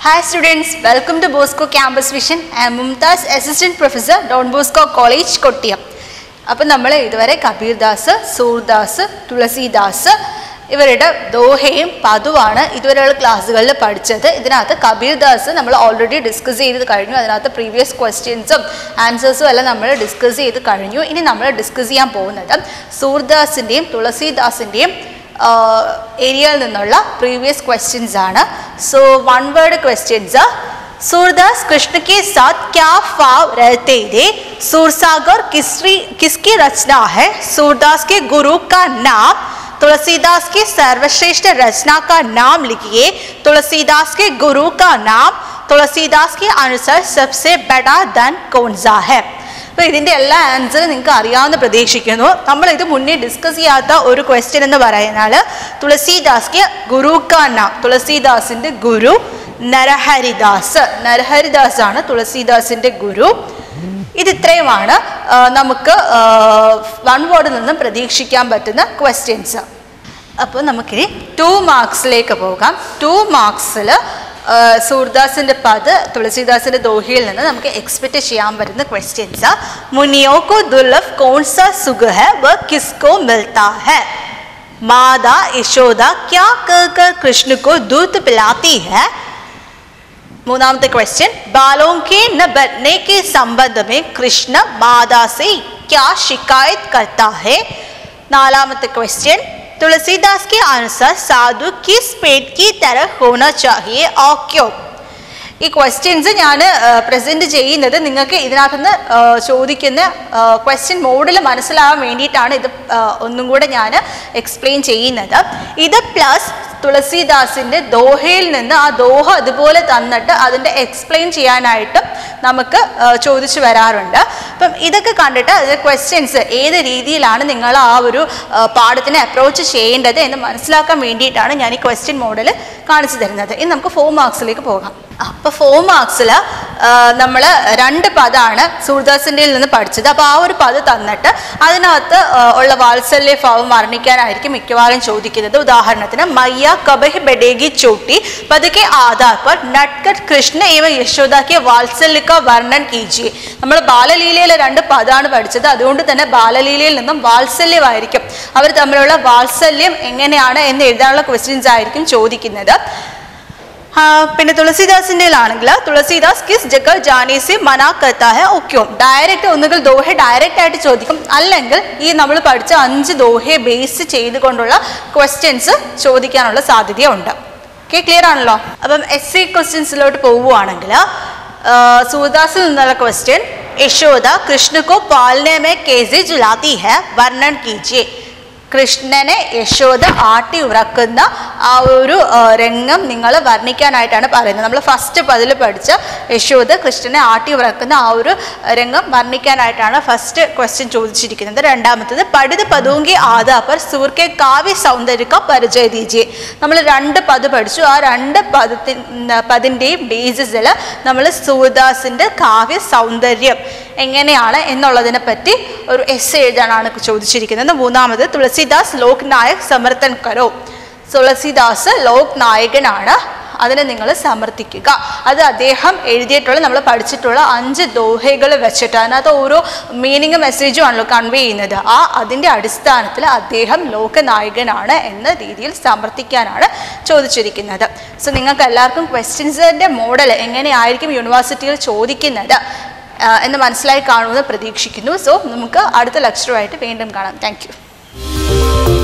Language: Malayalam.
Hi students, welcome to Bosco Campus Vision. I am Mumtaz, Assistant Professor, Don Bosco College, Kottiyam അപ്പം നമ്മൾ ഇതുവരെ കബീർദാസ് സൂർദാസ് തുളസിദാസ് ഇവരുടെ ദോഹയും പതുവാണ് ഇതുവരെയുള്ള ക്ലാസ്സുകളിൽ പഠിച്ചത് ഇതിനകത്ത് കബീർദാസ് നമ്മൾ ഓൾറെഡി ഡിസ്കസ് ചെയ്ത് കഴിഞ്ഞു അതിനകത്ത് പ്രീവിയസ് ക്വസ്റ്റ്യൻസും ആൻസേഴ്സും എല്ലാം നമ്മൾ ഡിസ്കസ് ചെയ്ത് കഴിഞ്ഞു ഇനി നമ്മൾ ഡിസ്കസ് ചെയ്യാൻ പോകുന്നത് സൂർദാസിൻ്റെയും തുളസിദാസിൻ്റെയും ഏരിയയിൽ നിന്നുള്ള പ്രീവിയസ് ക്വസ്റ്റ്യൻസ് ആണ് so one word questions Surdas Krishna के साथ क्या फाव रहते थे सूरसागर किसरी किसकी रचना है सूरदास के गुरु का नाम तुलसीदास की सर्वश्रेष्ठ रचना का नाम लिखिए तुलसीदास के गुरु का नाम तुलसीदास के अनुसार सबसे बड़ा धन कौन सा है അപ്പോൾ ഇതിൻ്റെ എല്ലാ ആൻസറും നിങ്ങൾക്ക് അറിയാമെന്ന് പ്രതീക്ഷിക്കുന്നു നമ്മൾ ഇത് മുന്നേ ഡിസ്കസ് ചെയ്യാത്ത ഒരു ക്വസ്റ്റ്യൻ എന്ന് പറയുന്നത് തുളസീദാസ് ഗുരു കാ നാം തുളസീദാസിൻ്റെ ഗുരു നരഹരിദാസ് നരഹരിദാസ് ആണ് തുളസീദാസിൻ്റെ ഗുരു ഇത് ഇത്രയുമാണ് ആ, നമുക്ക് വൺ വേർഡിൽ നിന്നും പ്രതീക്ഷിക്കാൻ പറ്റുന്ന ക്വസ്റ്റ്യൻസ് അപ്പോൾ നമുക്കിനി ടു മാർക്സിലേക്ക് പോകാം ടു മാർക്സിൽ സൂർദാസിൻ്റെ പദ് തുളസീദാസിൻ്റെ ദോഹിയിൽ നിന്ന് നമുക്ക് എക്സ്പെക്റ്റ് ചെയ്യാൻ പറ്റുന്ന ക്വസ്റ്റ്യൻസ് മുനിയോ കോ ദുർലഭ് कौन सा सुख है वह किसको मिलता है मादा यशोदा क्या कर कर कृष्ण को दूध पिलाती है മൂന്നാമത്തെ क्वेश्चन बालों के न बढ़ने के संबंध में कृष्ण मादा से क्या शिकायत करता है नालामते क्वेश्चन तुलसीदास के अनुसार साधु किस पेट की तरह होना चाहिए और क्यों ഈ ക്വസ്റ്റ്യൻസ് ഞാൻ പ്രസൻറ്റ് ചെയ്യുന്നത് നിങ്ങൾക്ക് ഇതിനകത്തുനിന്ന് ആ, ചോദിക്കുന്ന ക്വസ്റ്റ്യൻ മോഡിൽ മനസ്സിലാവാൻ വേണ്ടിയിട്ടാണ് ഇത് ആ, ഒന്നും കൂടെ ഞാൻ എക്സ്പ്ലെയിൻ ചെയ്യുന്നത് ഇത് പ്ലസ് തുളസീദാസിൻ്റെ ദോഹയിൽ നിന്ന് ആ ദോഹ അതുപോലെ തന്നിട്ട് അതിൻ്റെ എക്സ്പ്ലെയിൻ ചെയ്യാനായിട്ട് നമുക്ക് ആ, ചോദിച്ചു വരാറുണ്ട് അപ്പം ഇതൊക്കെ കണ്ടിട്ട് അതിൻ്റെ ക്വസ്റ്റ്യൻസ് ഏത് രീതിയിലാണ് നിങ്ങൾ ആ ഒരു ആ, പാഠത്തിനെ അപ്രോച്ച് ചെയ്യേണ്ടത് എന്ന് മനസ്സിലാക്കാൻ വേണ്ടിയിട്ടാണ് ഞാൻ ഈ ക്വസ്റ്റ്യൻ മോഡൽ കാണിച്ചു തരുന്നത് ഇനി നമുക്ക് ഫോർ മാർക്സിലേക്ക് പോകാം അപ്പോൾ ഫോർ മാർക്സിൽ നമ്മൾ രണ്ട് പദമാണ് സൂർദാസിൻ്റെ നിന്ന് പഠിച്ചത് അപ്പോൾ ആ ഒരു പദം തന്നിട്ട് അതിനകത്ത് ആ, ഉള്ള വാത്സല്യ ഭാവം വർണ്ണിക്കാനായിരിക്കും മിക്കവാറും ചോദിക്കുന്നത് ഉദാഹരണത്തിന് മയ്യ കബഹ് ബെഡേഗി ചോട്ടി പതുക്കെ ആധാർ पर नटखट कृष्ण एवं यशोदा के वाത്സല്യ का വർണ്ണൻ കീജിയെ നമ്മൾ ബാലലീലയിലെ രണ്ട് പദമാണ് പഠിച്ചത് അതുകൊണ്ട് തന്നെ ബാലലീലയിൽ നിന്നും വാത്സല്യമായിരിക്കും അവർ തമ്മിലുള്ള വാത്സല്യം എങ്ങനെയാണ് എന്ന് എഴുതാനുള്ള ക്വസ്റ്റ്യൻസ് ആയിരിക്കും ചോദിക്കുന്നത് ആ, പിന്നെ തുളസിദാസിൻ്റെ ആണെങ്കിൽ തുളസിദാസ് കിസ് ജഗ ജാനെ സെ മനാ കർത്താ ഹെ ഓക്കെയോ ഡയറക്റ്റ് ഒന്നുകിൽ ദോഹ ഡയറക്റ്റ് ആയിട്ട് ചോദിക്കും അല്ലെങ്കിൽ ഈ നമ്മൾ പഠിച്ച അഞ്ച് ദോഹയെ ബേസ് ചെയ്തുകൊണ്ടുള്ള ക്വസ്റ്റ്യൻസ് ചോദിക്കാനുള്ള സാധ്യതയുണ്ട് ഓക്കെ ക്ലിയർ ആണല്ലോ അപ്പം എസ് സി ക്വസ്റ്റ്യൻസിലോട്ട് പോവുകയാണെങ്കിൽ സൂദാസിൽ നിന്നുള്ള ക്വസ്റ്റ്യൻ യശോദ കൃഷ്ണക്കോ പാലനെ മേ കേസി ജുലാത്തി ഹെ വർണ്ണൻ കീജിയെ കൃഷ്ണനെ യശോദ ആട്ടി ഉറക്കുന്ന ആ ഒരു ആ, രംഗം നിങ്ങൾ വർണ്ണിക്കാനായിട്ടാണ് പറയുന്നത് നമ്മൾ ഫസ്റ്റ് പതിൽ പഠിച്ച യശോദ കൃഷ്ണനെ ആട്ടി ഉറക്കുന്ന ആ ഒരു രംഗം വർണ്ണിക്കാനായിട്ടാണ് ഫസ്റ്റ് ക്വസ്റ്റ്യൻ ചോദിച്ചിരിക്കുന്നത് രണ്ടാമത്തത് പഠിത പതുങ്കി ആദാ പർ സൂർക്കെ കാവ്യ സൗന്ദര്യ പരിചയ ദീജിയെ നമ്മൾ രണ്ട് പദ് പഠിച്ചു ആ രണ്ട് പദത്തിൻ പതിൻ്റെയും ബേസിസിൽ നമ്മൾ സൂർദാസിൻ്റെ കാവ്യ സൗന്ദര്യം എങ്ങനെയാണ് എന്നുള്ളതിനെ പറ്റി ഒരു എസ് എഴുതാനാണ് ചോദിച്ചിരിക്കുന്നത് മൂന്നാമത് തുളസിദാസ് ലോക് നായക് സമർത്ഥൻ കരോ തുളസിദാസ് ലോക് നായകനാണ് അതിനെ നിങ്ങൾ സമർത്ഥിക്കുക അത് അദ്ദേഹം എഴുതിയിട്ടുള്ള നമ്മൾ പഠിച്ചിട്ടുള്ള അഞ്ച് ദോഹകൾ വെച്ചിട്ട് അതിനകത്ത് ഓരോ മീനിങ് മെസ്സേജും ആണല്ലോ കൺവേ ചെയ്യുന്നത് ആ അതിൻ്റെ അടിസ്ഥാനത്തിൽ അദ്ദേഹം ലോകനായകനാണ് എന്ന രീതിയിൽ സമർത്ഥിക്കാനാണ് ചോദിച്ചിരിക്കുന്നത് സോ നിങ്ങൾക്ക് എല്ലാവർക്കും ക്വസ്റ്റ്യൻസിൻ്റെ മോഡൽ എങ്ങനെയായിരിക്കും യൂണിവേഴ്സിറ്റിയിൽ ചോദിക്കുന്നത് ആ, എന്ന് മനസ്സിലായി കാണുമെന്ന് പ്രതീക്ഷിക്കുന്നു സോ നമുക്ക് അടുത്ത ലെക്ചറുമായിട്ട് വീണ്ടും കാണാം താങ്ക്